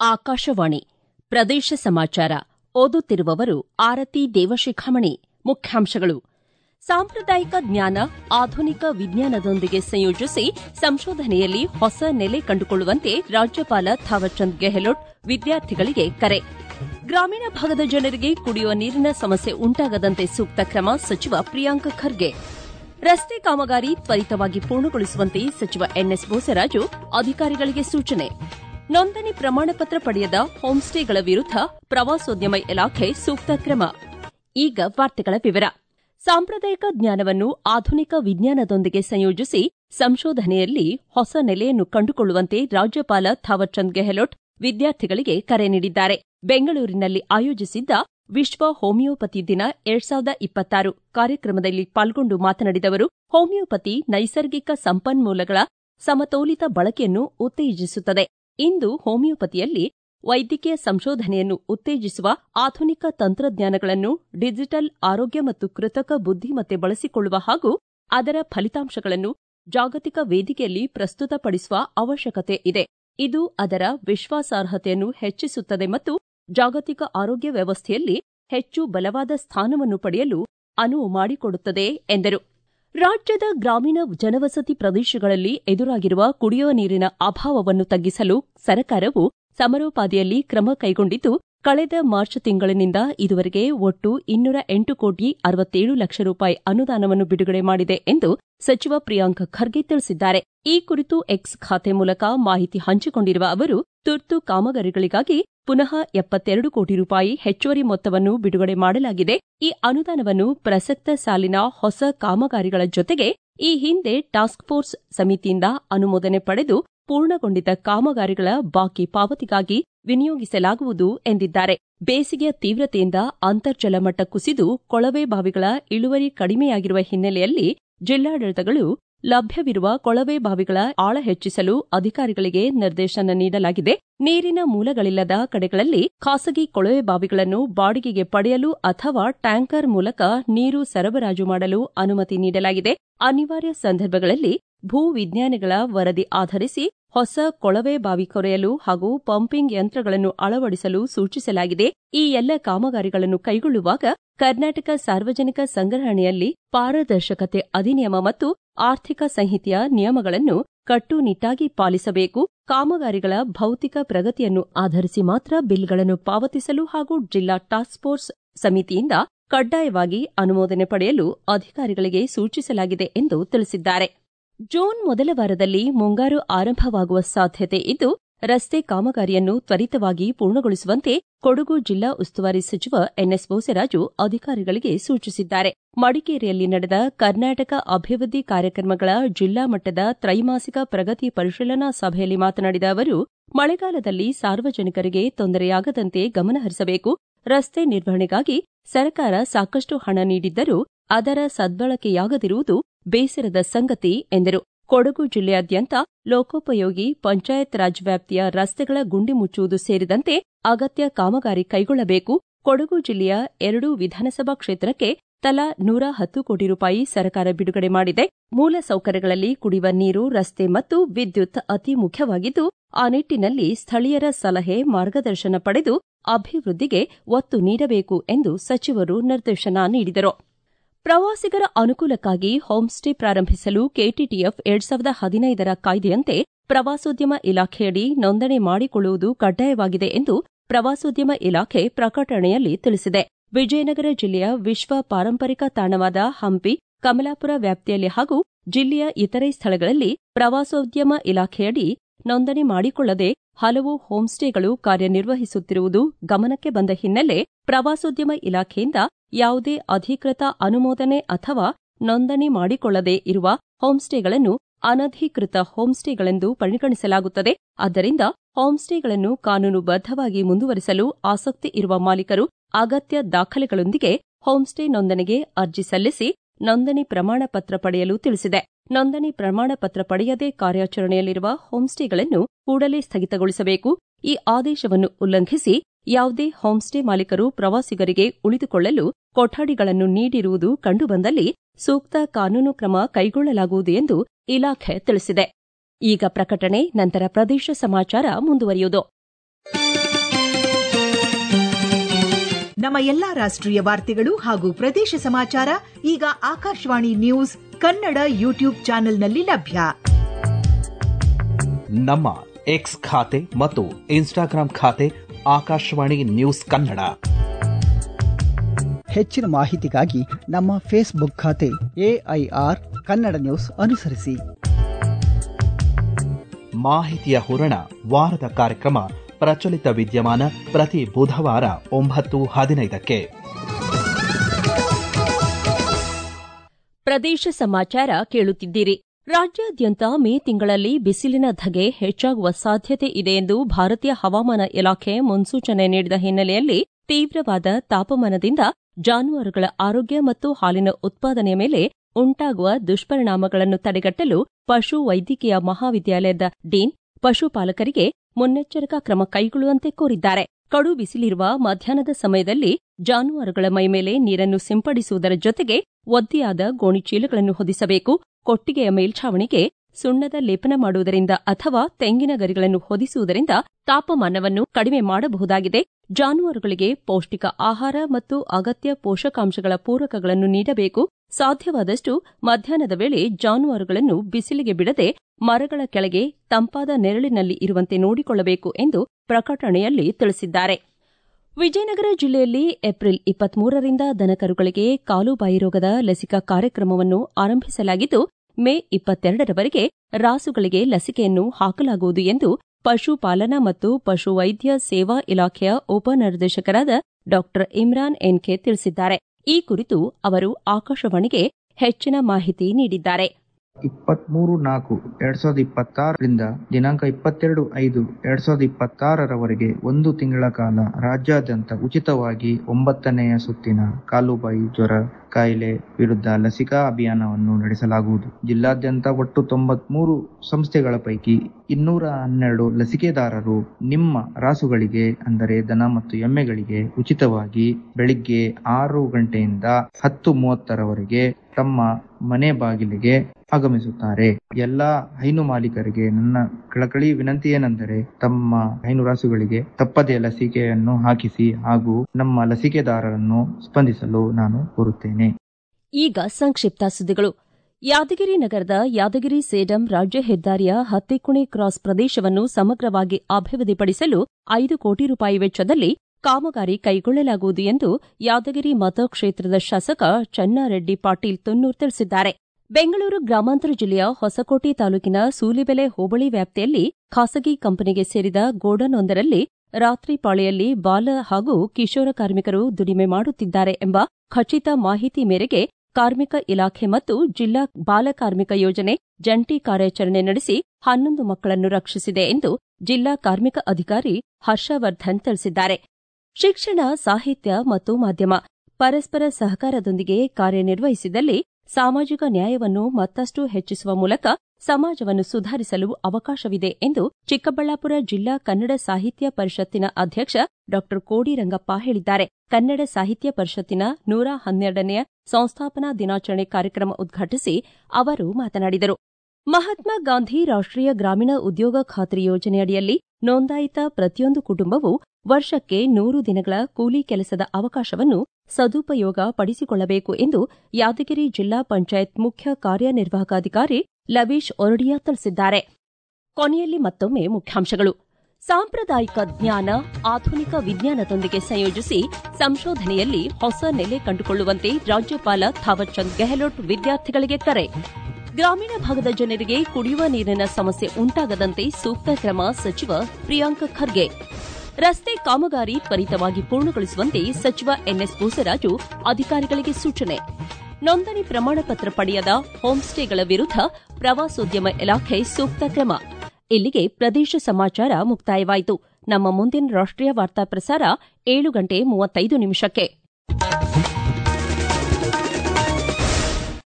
ಆಕಾಶವಾಣಿ ಪ್ರದೇಶ ಸಮಾಚಾರ ಓದುತ್ತಿರುವವರು ಆರತಿ ದೇವಶಿಖಾಮಣಿ ಮುಖ್ಯಾಂಶಗಳು ಸಾಂಪ್ರದಾಯಿಕ ಜ್ಞಾನ ಆಧುನಿಕ ವಿಜ್ಞಾನದೊಂದಿಗೆ ಸಂಯೋಜಿಸಿ ಸಂಶೋಧನೆಯಲ್ಲಿ ಹೊಸ ನೆಲೆ ಕಂಡುಕೊಳ್ಳುವಂತೆ ರಾಜ್ಯಪಾಲ ಥಾವರ್ಚಂದ್ ಗೆಹ್ಲೋಟ್ ವಿದ್ಯಾರ್ಥಿಗಳಿಗೆ ಕರೆ ಗ್ರಾಮೀಣ ಭಾಗದ ಜನರಿಗೆ ಕುಡಿಯುವ ನೀರಿನ ಸಮಸ್ಯೆ ಉಂಟಾಗದಂತೆ ಸೂಕ್ತ ಕ್ರಮ ಸಚಿವ ಪ್ರಿಯಾಂಕ್ ಖರ್ಗೆ ರಸ್ತೆ ಕಾಮಗಾರಿ ತ್ವರಿತವಾಗಿ ಪೂರ್ಣಗೊಳಿಸುವಂತೆ ಸಚಿವ ಎನ್ಎಸ್ ಬೋಸರಾಜು ಅಧಿಕಾರಿಗಳಿಗೆ ಸೂಚನೆ ನೋಂದಣಿ ಪ್ರಮಾಣಪತ್ರ ಪಡೆಯದ ಹೋಂಸ್ಟೇಗಳ ವಿರುದ್ದ ಪ್ರವಾಸೋದ್ಯಮ ಇಲಾಖೆ ಸೂಕ್ತ ಕ್ರಮ ಈಗ ವಾರ್ತೆಗಳ ವಿವರ ಸಾಂಪ್ರದಾಯಿಕ ಜ್ಞಾನವನ್ನು ಆಧುನಿಕ ವಿಜ್ಞಾನದೊಂದಿಗೆ ಸಂಯೋಜಿಸಿ ಸಂಶೋಧನೆಯಲ್ಲಿ ಹೊಸ ನೆಲೆಯನ್ನು ಕಂಡುಕೊಳ್ಳುವಂತೆ ರಾಜ್ಯಪಾಲ ಥಾವರ್ಚಂದ್ ಗೆಹ್ಲೋಟ್ ವಿದ್ಯಾರ್ಥಿಗಳಿಗೆ ಕರೆ ನೀಡಿದ್ದಾರೆ ಬೆಂಗಳೂರಿನಲ್ಲಿ ಆಯೋಜಿಸಿದ್ದ ವಿಶ್ವ ಹೋಮಿಯೋಪತಿ ದಿನ ಎರಡ್ ಸಾವಿರದ ಇಪ್ಪತ್ತಾರು ಕಾರ್ಯಕ್ರಮದಲ್ಲಿ ಪಾಲ್ಗೊಂಡು ಮಾತನಾಡಿದ ಅವರು ಹೋಮಿಯೋಪತಿ ನೈಸರ್ಗಿಕ ಸಂಪನ್ಮೂಲಗಳ ಸಮತೋಲಿತ ಬಳಕೆಯನ್ನು ಉತ್ತೇಜಿಸುತ್ತದೆ ಇಂದು ಹೋಮಿಯೋಪತಿಯಲ್ಲಿ ವೈದ್ಯಕೀಯ ಸಂಶೋಧನೆಯನ್ನು ಉತ್ತೇಜಿಸುವ ಆಧುನಿಕ ತಂತ್ರಜ್ಞಾನಗಳನ್ನು ಡಿಜಿಟಲ್ ಆರೋಗ್ಯ ಮತ್ತು ಕೃತಕ ಬುದ್ದಿಮತ್ತೆ ಬಳಸಿಕೊಳ್ಳುವ ಹಾಗೂ ಅದರ ಫಲಿತಾಂಶಗಳನ್ನು ಜಾಗತಿಕ ವೇದಿಕೆಯಲ್ಲಿ ಪ್ರಸ್ತುತಪಡಿಸುವ ಅವಶ್ಯಕತೆ ಇದೆ ಇದು ಅದರ ವಿಶ್ವಾಸಾರ್ಹತೆಯನ್ನು ಹೆಚ್ಚಿಸುತ್ತದೆ ಮತ್ತು ಜಾಗತಿಕ ಆರೋಗ್ಯ ವ್ಯವಸ್ಥೆಯಲ್ಲಿ ಹೆಚ್ಚು ಬಲವಾದ ಸ್ಥಾನವನ್ನು ಪಡೆಯಲು ಅನುವು ಮಾಡಿಕೊಡುತ್ತದೆ ಎಂದರು ರಾಜ್ಯದ ಗ್ರಾಮೀಣ ಜನವಸತಿ ಪ್ರದೇಶಗಳಲ್ಲಿ ಎದುರಾಗಿರುವ ಕುಡಿಯುವ ನೀರಿನ ಅಭಾವವನ್ನು ತಗ್ಗಿಸಲು ಸರ್ಕಾರವು ಸಮರೋಪಾದಿಯಲ್ಲಿ ಕ್ರಮ ಕೈಗೊಂಡಿದ್ದು ಕಳೆದ ಮಾರ್ಚ್ ತಿಂಗಳಿನಿಂದ ಇದುವರೆಗೆ ಒಟ್ಟು ಇನ್ನೂರ ಎಂಟು ಕೋಟಿ ಅರವತ್ತೇಳು ಲಕ್ಷ ರೂಪಾಯಿ ಅನುದಾನವನ್ನು ಬಿಡುಗಡೆ ಮಾಡಿದೆ ಎಂದು ಸಚಿವ ಪ್ರಿಯಾಂಕ್ ಖರ್ಗೆ ತಿಳಿಸಿದ್ದಾರೆ ಈ ಕುರಿತು ಎಕ್ಸ್ ಖಾತೆ ಮೂಲಕ ಮಾಹಿತಿ ಹಂಚಿಕೊಂಡಿರುವ ಅವರು ತುರ್ತು ಕಾಮಗಾರಿಗಳಿಗಾಗಿ ಪುನಃ ಎಪ್ಪತ್ತೆರಡು ಕೋಟಿ ರೂಪಾಯಿ ಹೆಚ್ಚುವರಿ ಮೊತ್ತವನ್ನು ಬಿಡುಗಡೆ ಮಾಡಲಾಗಿದೆ ಈ ಅನುದಾನವನ್ನು ಪ್ರಸಕ್ತ ಸಾಲಿನ ಹೊಸ ಕಾಮಗಾರಿಗಳ ಜೊತೆಗೆ ಈ ಹಿಂದೆ ಟಾಸ್ಕ್ ಫೋರ್ಸ್ ಸಮಿತಿಯಿಂದ ಅನುಮೋದನೆ ಪಡೆದು ಪೂರ್ಣಗೊಂಡಿದ್ದ ಕಾಮಗಾರಿಗಳ ಬಾಕಿ ಪಾವತಿಗಾಗಿ ವಿನಿಯೋಗಿಸಲಾಗುವುದು ಎಂದಿದ್ದಾರೆ ಬೇಸಿಗೆಯ ತೀವ್ರತೆಯಿಂದ ಅಂತರ್ಜಲ ಮಟ್ಟ ಕುಸಿದು ಕೊಳವೆ ಬಾವಿಗಳ ಇಳುವರಿ ಕಡಿಮೆಯಾಗಿರುವ ಹಿನ್ನೆಲೆಯಲ್ಲಿ ಜಿಲ್ಲಾಡಳಿತಗಳು ಲಭ್ಯವಿರುವ ಕೊಳವೆ ಬಾವಿಗಳ ಆಳ ಹೆಚ್ಚಿಸಲು ಅಧಿಕಾರಿಗಳಿಗೆ ನಿರ್ದೇಶನ ನೀಡಲಾಗಿದೆ ನೀರಿನ ಮೂಲಗಳಿಲ್ಲದ ಕಡೆಗಳಲ್ಲಿ ಖಾಸಗಿ ಕೊಳವೆ ಬಾವಿಗಳನ್ನು ಬಾಡಿಗೆಗೆ ಪಡೆಯಲು ಅಥವಾ ಟ್ಯಾಂಕರ್ ಮೂಲಕ ನೀರು ಸರಬರಾಜು ಮಾಡಲು ಅನುಮತಿ ನೀಡಲಾಗಿದೆ ಅನಿವಾರ್ಯ ಸಂದರ್ಭಗಳಲ್ಲಿ ಭೂ ವಿಜ್ಞಾನಿಗಳ ವರದಿ ಆಧರಿಸಿ ಹೊಸ ಕೊಳವೆ ಬಾವಿ ಕೊರೆಯಲು ಹಾಗೂ ಪಂಪಿಂಗ್ ಯಂತ್ರಗಳನ್ನು ಅಳವಡಿಸಲು ಸೂಚಿಸಲಾಗಿದೆ ಈ ಎಲ್ಲ ಕಾಮಗಾರಿಗಳನ್ನು ಕೈಗೊಳ್ಳುವಾಗ ಕರ್ನಾಟಕ ಸಾರ್ವಜನಿಕ ಸಂಗ್ರಹಣೆಯಲ್ಲಿ ಪಾರದರ್ಶಕತೆ ಅಧಿನಿಯಮ ಮತ್ತು ಆರ್ಥಿಕ ಸಂಹಿತೆಯ ನಿಯಮಗಳನ್ನು ಕಟ್ಟುನಿಟ್ಟಾಗಿ ಪಾಲಿಸಬೇಕು ಕಾಮಗಾರಿಗಳ ಭೌತಿಕ ಪ್ರಗತಿಯನ್ನು ಆಧರಿಸಿ ಮಾತ್ರ ಬಿಲ್ಗಳನ್ನು ಪಾವತಿಸಲು ಹಾಗೂ ಜಿಲ್ಲಾ ಟಾಸ್ಕ್ ಫೋರ್ಸ್ ಸಮಿತಿಯಿಂದ ಕಡ್ಡಾಯವಾಗಿ ಅನುಮೋದನೆ ಪಡೆಯಲು ಅಧಿಕಾರಿಗಳಿಗೆ ಸೂಚಿಸಲಾಗಿದೆ ಎಂದು ತಿಳಿಸಿದ್ದಾರೆ ಜೂನ್ ಮೊದಲ ವಾರದಲ್ಲಿ ಮುಂಗಾರು ಆರಂಭವಾಗುವ ಸಾಧ್ಯತೆ ಇದ್ದು ರಸ್ತೆ ಕಾಮಗಾರಿಯನ್ನು ತ್ವರಿತವಾಗಿ ಪೂರ್ಣಗೊಳಿಸುವಂತೆ ಕೊಡಗು ಜಿಲ್ಲಾ ಉಸ್ತುವಾರಿ ಸಚಿವ ಎನ್ಎಸ್ ಬೋಸರಾಜು ಅಧಿಕಾರಿಗಳಿಗೆ ಸೂಚಿಸಿದ್ದಾರೆ ಮಡಿಕೇರಿಯಲ್ಲಿ ನಡೆದ ಕರ್ನಾಟಕ ಅಭಿವೃದ್ಧಿ ಕಾರ್ಯಕ್ರಮಗಳ ಜಿಲ್ಲಾ ಮಟ್ಟದ ತ್ರೈಮಾಸಿಕ ಪ್ರಗತಿ ಪರಿಶೀಲನಾ ಸಭೆಯಲ್ಲಿ ಮಾತನಾಡಿದ ಅವರು ಮಳೆಗಾಲದಲ್ಲಿ ಸಾರ್ವಜನಿಕರಿಗೆ ತೊಂದರೆಯಾಗದಂತೆ ಗಮನಹರಿಸಬೇಕು ರಸ್ತೆ ನಿರ್ವಹಣೆಗಾಗಿ ಸರ್ಕಾರ ಸಾಕಷ್ಟು ಹಣ ನೀಡಿದ್ದರೂ ಅದರ ಸದ್ಬಳಕೆಯಾಗದಿರುವುದು ಬೇಸರದ ಸಂಗತಿ ಎಂದರು ಕೊಡಗು ಜಿಲ್ಲೆಯಾದ್ಯಂತ ಲೋಕೋಪಯೋಗಿ ಪಂಚಾಯತ್ ರಾಜ್ ವ್ಯಾಪ್ತಿಯ ರಸ್ತೆಗಳ ಗುಂಡಿ ಮುಚ್ಚುವುದು ಸೇರಿದಂತೆ ಅಗತ್ಯ ಕಾಮಗಾರಿ ಕೈಗೊಳ್ಳಬೇಕು ಕೊಡಗು ಜಿಲ್ಲೆಯ ಎರಡೂ ವಿಧಾನಸಭಾ ಕ್ಷೇತ್ರಕ್ಕೆ ತಲಾ ನೂರ ಹತ್ತು ಕೋಟಿ ರೂಪಾಯಿ ಸರ್ಕಾರ ಬಿಡುಗಡೆ ಮಾಡಿದೆ ಮೂಲ ಸೌಕರ್ಯಗಳಲ್ಲಿ ಕುಡಿಯುವ ನೀರು ರಸ್ತೆ ಮತ್ತು ವಿದ್ಯುತ್ ಅತಿ ಮುಖ್ಯವಾಗಿದ್ದು ಆ ನಿಟ್ಟಿನಲ್ಲಿ ಸ್ಥಳೀಯರ ಸಲಹೆ ಮಾರ್ಗದರ್ಶನ ಪಡೆದು ಅಭಿವೃದ್ಧಿಗೆ ಒತ್ತು ನೀಡಬೇಕು ಎಂದು ಸಚಿವರು ನಿರ್ದೇಶನ ನೀಡಿದರು ಪ್ರವಾಸಿಗರ ಅನುಕೂಲಕ್ಕಾಗಿ ಹೋಂಸ್ಟೇ ಪ್ರಾರಂಭಿಸಲು ಕೆಟಿಟಿಎಫ್ ಎರಡ್ ಸಾವಿರದ ಹದಿನೈದರ ಕಾಯ್ದೆಯಂತೆ ಪ್ರವಾಸೋದ್ಯಮ ಇಲಾಖೆಯಡಿ ನೋಂದಣಿ ಮಾಡಿಕೊಳ್ಳುವುದು ಕಡ್ಡಾಯವಾಗಿದೆ ಎಂದು ಪ್ರವಾಸೋದ್ಯಮ ಇಲಾಖೆ ಪ್ರಕಟಣೆಯಲ್ಲಿ ತಿಳಿಸಿದೆ ವಿಜಯನಗರ ಜಿಲ್ಲೆಯ ವಿಶ್ವ ಪಾರಂಪರಿಕ ತಾಣವಾದ ಹಂಪಿ ಕಮಲಾಪುರ ವ್ಯಾಪ್ತಿಯಲ್ಲಿ ಹಾಗೂ ಜಿಲ್ಲೆಯ ಇತರೆ ಸ್ಥಳಗಳಲ್ಲಿ ಪ್ರವಾಸೋದ್ಯಮ ಇಲಾಖೆಯಡಿ ನೋಂದಣಿ ಮಾಡಿಕೊಳ್ಳದೆ ಹಲವು ಹೋಂಸ್ಟೇಗಳು ಕಾರ್ಯನಿರ್ವಹಿಸುತ್ತಿರುವುದು ಗಮನಕ್ಕೆ ಬಂದ ಹಿನ್ನೆಲೆ ಪ್ರವಾಸೋದ್ಯಮ ಇಲಾಖೆಯಿಂದ ಯಾವುದೇ ಅಧಿಕೃತ ಅನುಮೋದನೆ ಅಥವಾ ನೋಂದಣಿ ಮಾಡಿಕೊಳ್ಳದೇ ಇರುವ ಹೋಂಸ್ಟೇಗಳನ್ನು ಅನಧಿಕೃತ ಹೋಂಸ್ಟೇಗಳೆಂದು ಪರಿಗಣಿಸಲಾಗುತ್ತದೆ ಆದ್ದರಿಂದ ಹೋಂಸ್ಟೇಗಳನ್ನು ಕಾನೂನುಬದ್ದವಾಗಿ ಮುಂದುವರಿಸಲು ಆಸಕ್ತಿ ಇರುವ ಮಾಲೀಕರು ಅಗತ್ಯ ದಾಖಲೆಗಳೊಂದಿಗೆ ಹೋಂಸ್ಟೇ ನೋಂದಣಿಗೆ ಅರ್ಜಿ ಸಲ್ಲಿಸಿ ನೋಂದಣಿ ಪ್ರಮಾಣ ಪತ್ರ ಪಡೆಯಲು ತಿಳಿಸಿದೆ ನೋಂದಣಿ ಪ್ರಮಾಣ ಪತ್ರ ಪಡೆಯದೇ ಕಾರ್ಯಾಚರಣೆಯಲ್ಲಿರುವ ಹೋಂಸ್ಟೇಗಳನ್ನು ಕೂಡಲೇ ಸ್ಥಗಿತಗೊಳಿಸಬೇಕು ಈ ಆದೇಶವನ್ನು ಉಲ್ಲಂಘಿಸಿ ಯಾವುದೇ ಹೋಂಸ್ಟೇ ಮಾಲೀಕರು ಪ್ರವಾಸಿಗರಿಗೆ ಉಳಿದುಕೊಳ್ಳಲು ಕೊಠಡಿಗಳನ್ನು ನೀಡಿರುವುದು ಕಂಡುಬಂದಲ್ಲಿ ಸೂಕ್ತ ಕಾನೂನು ಕ್ರಮ ಕೈಗೊಳ್ಳಲಾಗುವುದು ಎಂದು ಇಲಾಖೆ ತಿಳಿಸಿದೆ ಈಗ ಪ್ರಕಟಣೆ ನಂತರ ಪ್ರದೇಶ ಸಮಾಚಾರ ಮುಂದುವರಿಯುವುದು ನಮ್ಮ ಎಲ್ಲಾ ರಾಷ್ಟ್ರೀಯ ವಾರ್ತೆಗಳು ಹಾಗೂ ಪ್ರದೇಶ ಸಮಾಚಾರ ಈಗ ಆಕಾಶವಾಣಿ ನ್ಯೂಸ್ ಕನ್ನಡ ಯೂಟ್ಯೂಬ್ ಚಾನೆಲ್ನಲ್ಲಿ ಲಭ್ಯ ನಮ್ಮ ಎಕ್ಸ್ ಖಾತೆ ಮತ್ತು ಇನ್ಸ್ಟಾಗ್ರಾಂ ಖಾತೆ ಆಕಾಶವಾಣಿ ನ್ಯೂಸ್ ಕನ್ನಡ ಹೆಚ್ಚಿನ ಮಾಹಿತಿಗಾಗಿ ನಮ್ಮ ಫೇಸ್ಬುಕ್ ಖಾತೆ ಎಐಆರ್ ಕನ್ನಡ ನ್ಯೂಸ್ ಅನುಸರಿಸಿ ಮಾಹಿತಿಯ ಹೂರಣ ವಾರದ ಕಾರ್ಯಕ್ರಮ ಪ್ರಚಲಿತ ವಿದ್ಯಮಾನ ಪ್ರತಿ ಬುಧವಾರ ಒಂಬತ್ತು ಹದಿನೈದಕ್ಕೆ ಪ್ರದೇಶ ಸಮಾಚಾರ ಕೇಳುತ್ತಿದ್ದೀರಿ ರಾಜ್ಯಾದ್ಯಂತ ಮೇ ತಿಂಗಳಲ್ಲಿ ಬಿಸಿಲಿನ ಧಗೆ ಹೆಚ್ಚಾಗುವ ಸಾಧ್ಯತೆ ಇದೆ ಎಂದು ಭಾರತೀಯ ಹವಾಮಾನ ಇಲಾಖೆ ಮುನ್ಸೂಚನೆ ನೀಡಿದ ಹಿನ್ನೆಲೆಯಲ್ಲಿ ತೀವ್ರವಾದ ತಾಪಮಾನದಿಂದ ಜಾನುವಾರುಗಳ ಆರೋಗ್ಯ ಮತ್ತು ಹಾಲಿನ ಉತ್ಪಾದನೆಯ ಮೇಲೆ ಉಂಟಾಗುವ ದುಷ್ಪರಿಣಾಮಗಳನ್ನು ತಡೆಗಟ್ಟಲು ಪಶು ವೈದ್ಯಕೀಯ ಮಹಾವಿದ್ಯಾಲಯದ ಡೀನ್ ಪಶುಪಾಲಕರಿಗೆ ಮುನ್ನೆಚ್ಚರಿಕಾ ಕ್ರಮ ಕೈಗೊಳ್ಳುವಂತೆ ಕೋರಿದ್ದಾರೆ ಕಡು ಬಿಸಿಲಿರುವ ಮಧ್ಯಾಹ್ನದ ಸಮಯದಲ್ಲಿ ಜಾನುವಾರುಗಳ ಮೈಮೇಲೆ ನೀರನ್ನು ಸಿಂಪಡಿಸುವುದರ ಜೊತೆಗೆ ಒದ್ದೆಯಾದ ಗೋಣಿಚೀಲಗಳನ್ನು ಹೊದಿಸಬೇಕು ಕೊಟ್ಟಿಗೆಯ ಮೇಲ್ಛಾವಣಿಗೆ ಸುಣ್ಣದ ಲೇಪನ ಮಾಡುವುದರಿಂದ ಅಥವಾ ತೆಂಗಿನ ಗರಿಗಳನ್ನು ಹೊದಿಸುವುದರಿಂದ ತಾಪಮಾನವನ್ನು ಕಡಿಮೆ ಮಾಡಬಹುದಾಗಿದೆ ಜಾನುವಾರುಗಳಿಗೆ ಪೌಷ್ಟಿಕ ಆಹಾರ ಮತ್ತು ಅಗತ್ಯ ಪೋಷಕಾಂಶಗಳ ಪೂರಕಗಳನ್ನು ನೀಡಬೇಕು ಸಾಧ್ಯವಾದಷ್ಟು ಮಧ್ಯಾಹ್ನದ ವೇಳೆ ಜಾನುವಾರುಗಳನ್ನು ಬಿಸಿಲಿಗೆ ಬಿಡದೆ ಮರಗಳ ಕೆಳಗೆ ತಂಪಾದ ನೆರಳಿನಲ್ಲಿ ಇರುವಂತೆ ನೋಡಿಕೊಳ್ಳಬೇಕು ಎಂದು ಪ್ರಕಟಣೆಯಲ್ಲಿ ತಿಳಿಸಿದ್ದಾರೆ ವಿಜಯನಗರ ಜಿಲ್ಲೆಯಲ್ಲಿ ಏಪ್ರಿಲ್ ಇಪ್ಪತ್ಮೂರರಿಂದ ದನಕರುಗಳಿಗೆ ಕಾಲುಬಾಯಿ ರೋಗದ ಲಸಿಕಾ ಕಾರ್ಯಕ್ರಮವನ್ನು ಆರಂಭಿಸಲಾಗಿದ್ದು ಮೇ ಇಪ್ಪತ್ತೆರಡರವರೆಗೆ ರಾಸುಗಳಿಗೆ ಲಸಿಕೆಯನ್ನು ಹಾಕಲಾಗುವುದು ಎಂದು ಪಶುಪಾಲನಾ ಮತ್ತು ಪಶುವೈದ್ಯ ಸೇವಾ ಇಲಾಖೆಯ ಉಪನಿರ್ದೇಶಕರಾದ ಡಾ ಇಮ್ರಾನ್ ಎನ್ಕೆ ತಿಳಿಸಿದ್ದಾರೆ ಈ ಕುರಿತು ಅವರು ಆಕಾಶವಾಣಿಗೆ ಹೆಚ್ಚಿನ ಮಾಹಿತಿ ನೀಡಿದ್ದಾರೆ ಇಪ್ಪತ್ಮೂರು ನಾಲ್ಕು ಎರಡ್ ಸಾವಿರದ ಇಪ್ಪತ್ತಾರರಿಂದ ದಿನಾಂಕ ಇಪ್ಪತ್ತೆರಡು ಐದು ಎರಡ್ ಸಾವಿರದ ಇಪ್ಪತ್ತಾರರವರೆಗೆ ಒಂದು ತಿಂಗಳ ಕಾಲ ರಾಜ್ಯಾದ್ಯಂತ ಉಚಿತವಾಗಿ ಒಂಬತ್ತನೆಯ ಸುತ್ತಿನ ಕಾಲುಬಾಯಿ ಜ್ವರ ಕಾಯಿಲೆ ವಿರುದ್ಧ ಲಸಿಕಾ ಅಭಿಯಾನವನ್ನು ನಡೆಸಲಾಗುವುದು ಜಿಲ್ಲಾದ್ಯಂತ ಒಟ್ಟು ತೊಂಬತ್ಮೂರು ಸಂಸ್ಥೆಗಳ ಪೈಕಿ ಇನ್ನೂರ ಹನ್ನೆರಡು ಲಸಿಕೆದಾರರು ನಿಮ್ಮ ರಾಸುಗಳಿಗೆ ಅಂದರೆ ದನ ಮತ್ತು ಎಮ್ಮೆಗಳಿಗೆ ಉಚಿತವಾಗಿ ಬೆಳಿಗ್ಗೆ ಆರು ಗಂಟೆಯಿಂದ ಹತ್ತು ಮೂವತ್ತರವರೆಗೆ ತಮ್ಮ ಮನೆ ಬಾಗಿಲಿಗೆ ಆಗಮಿಸುತ್ತಾರೆ ಎಲ್ಲಾ ಹೈನು ಮಾಲೀಕರಿಗೆ ನನ್ನ ಕಳಕಳಿ ವಿನಂತಿ ಏನೆಂದರೆ ತಮ್ಮ ಹೈನು ರಾಸುಗಳಿಗೆ ತಪ್ಪದೆ ಲಸಿಕೆಯನ್ನು ಹಾಕಿಸಿ ಹಾಗೂ ನಮ್ಮ ಲಸಿಕೆದಾರರನ್ನು ಸ್ಪಂದಿಸಲು ನಾನು ಕೋರುತ್ತೇನೆ ಈಗ ಸಂಕ್ಷಿಪ್ತ ಸುದ್ದಿಗಳು ಯಾದಗಿರಿ ನಗರದ ಯಾದಗಿರಿ ಸೇಡಂ ರಾಜ್ಯ ಹೆದ್ದಾರಿಯ ಹತ್ತಿಕುಣಿ ಕ್ರಾಸ್ ಪ್ರದೇಶವನ್ನು ಸಮಗ್ರವಾಗಿ ಅಭಿವೃದ್ಧಿಪಡಿಸಲು ಐದು ಕೋಟಿ ರೂಪಾಯಿ ವೆಚ್ಚದಲ್ಲಿ ಕಾಮಗಾರಿ ಕೈಗೊಳ್ಳಲಾಗುವುದು ಎಂದು ಯಾದಗಿರಿ ಮತಕ್ಷೇತ್ರದ ಶಾಸಕ ಚನ್ನಾರೆಡ್ಡಿ ಪಾಟೀಲ್ ತುನ್ನೂರ್ ತಿಳಿಸಿದ್ದಾರೆ ಬೆಂಗಳೂರು ಗ್ರಾಮಾಂತರ ಜಿಲ್ಲೆಯ ಹೊಸಕೋಟೆ ತಾಲೂಕಿನ ಸೂಲಿಬೆಲೆ ಹೋಬಳಿ ವ್ಯಾಪ್ತಿಯಲ್ಲಿ ಖಾಸಗಿ ಕಂಪನಿಗೆ ಸೇರಿದ ಗೋಡನ್ವೊಂದರಲ್ಲಿ ರಾತ್ರಿ ಪಾಳಿಯಲ್ಲಿ ಬಾಲ ಹಾಗೂ ಕಿಶೋರ ಕಾರ್ಮಿಕರು ದುಡಿಮೆ ಮಾಡುತ್ತಿದ್ದಾರೆ ಎಂಬ ಖಚಿತ ಮಾಹಿತಿ ಮೇರೆಗೆ ಕಾರ್ಮಿಕ ಇಲಾಖೆ ಮತ್ತು ಜಿಲ್ಲಾ ಬಾಲ ಕಾರ್ಮಿಕ ಯೋಜನೆ ಜಂಟಿ ಕಾರ್ಯಾಚರಣೆ ನಡೆಸಿ ಹನ್ನೊಂದು ಮಕ್ಕಳನ್ನು ರಕ್ಷಿಸಿದೆ ಎಂದು ಜಿಲ್ಲಾ ಕಾರ್ಮಿಕ ಅಧಿಕಾರಿ ಹರ್ಷವರ್ಧನ್ ತಿಳಿಸಿದ್ದಾರೆ ಶಿಕ್ಷಣ ಸಾಹಿತ್ಯ ಮತ್ತು ಮಾಧ್ಯಮ ಪರಸ್ಪರ ಸಹಕಾರದೊಂದಿಗೆ ಕಾರ್ಯನಿರ್ವಹಿಸಿದಲ್ಲಿ ಸಾಮಾಜಿಕ ನ್ಯಾಯವನ್ನು ಮತ್ತಷ್ಟು ಹೆಚ್ಚಿಸುವ ಮೂಲಕ ಸಮಾಜವನ್ನು ಸುಧಾರಿಸಲು ಅವಕಾಶವಿದೆ ಎಂದು ಚಿಕ್ಕಬಳ್ಳಾಪುರ ಜಿಲ್ಲಾ ಕನ್ನಡ ಸಾಹಿತ್ಯ ಪರಿಷತ್ತಿನ ಅಧ್ಯಕ್ಷ ಡಾ ಕೋಡಿರಂಗಪ್ಪ ಹೇಳಿದ್ದಾರೆ ಕನ್ನಡ ಸಾಹಿತ್ಯ ಪರಿಷತ್ತಿನ ನೂರ ಹನ್ನೆರಡನೆಯ ಸಂಸ್ಥಾಪನಾ ದಿನಾಚರಣೆ ಕಾರ್ಯಕ್ರಮ ಉದ್ಘಾಟಿಸಿ ಅವರು ಮಾತನಾಡಿದರು ಮಹಾತ್ಮ ಗಾಂಧಿ ರಾಷ್ಟೀಯ ಗ್ರಾಮೀಣ ಉದ್ಯೋಗ ಖಾತ್ರಿ ಯೋಜನೆಯಡಿಯಲ್ಲಿ ನೋಂದಾಯಿತ ಪ್ರತಿಯೊಂದು ಕುಟುಂಬವು ವರ್ಷಕ್ಕೆ ನೂರು ದಿನಗಳ ಕೂಲಿ ಕೆಲಸದ ಅವಕಾಶವನ್ನು ಸದುಪಯೋಗ ಪಡಿಸಿಕೊಳ್ಳಬೇಕು ಎಂದು ಯಾದಗಿರಿ ಜಿಲ್ಲಾ ಪಂಚಾಯತ್ ಮುಖ್ಯ ಕಾರ್ಯನಿರ್ವಾಹಕಾಧಿಕಾರಿ ಲವೀಶ್ ಒರಡಿಯಾ ತಿಳಿಸಿದ್ದಾರೆ ಕೊನೆಯಲ್ಲಿ ಮತ್ತೊಮ್ಮೆ ಮುಖ್ಯಾಂಶಗಳು ಸಾಂಪ್ರದಾಯಿಕ ಜ್ಞಾನ ಆಧುನಿಕ ವಿಜ್ಞಾನದೊಂದಿಗೆ ಸಂಯೋಜಿಸಿ ಸಂಶೋಧನೆಯಲ್ಲಿ ಹೊಸ ನೆಲೆ ಕಂಡುಕೊಳ್ಳುವಂತೆ ರಾಜ್ಯಪಾಲ ಥಾವರ್ಚಂದ್ ಗೆಹ್ಲೋಟ್ ವಿದ್ಯಾರ್ಥಿಗಳಿಗೆ ಕರೆ ಗ್ರಾಮೀಣ ಭಾಗದ ಜನರಿಗೆ ಕುಡಿಯುವ ನೀರಿನ ಸಮಸ್ಯೆ ಉಂಟಾಗದಂತೆ ಸೂಕ್ತ ಕ್ರಮ ಸಚಿವ ಪ್ರಿಯಾಂಕ್ ಖರ್ಗೆ ರಸ್ತೆ ಕಾಮಗಾರಿ ತ್ವರಿತವಾಗಿ ಪೂರ್ಣಗೊಳಿಸುವಂತೆ ಸಚಿವ ಎನ್ಎಸ್ ಬೋಸರಾಜು ಅಧಿಕಾರಿಗಳಿಗೆ ಸೂಚನೆ ನೋಂದಣಿ ಪ್ರಮಾಣ ಪತ್ರ ಪಡೆಯದ ಹೋಂಸ್ಟೇಗಳ ವಿರುದ್ಧ ಪ್ರವಾಸೋದ್ಯಮ ಇಲಾಖೆ ಸೂಕ್ತ ಕ್ರಮ ಇಲ್ಲಿಗೆ ಪ್ರದೇಶ ಸಮಾಚಾರ ಮುಕ್ತಾಯವಾಯಿತು ನಮ್ಮ ಮುಂದಿನ ರಾಷ್ಟೀಯ ವಾರ್ತಾ ಪ್ರಸಾರ ಏಳು ಗಂಟೆ ಮೂವತ್ತೈದು ನಿಮಿಷಕ್ಕೆ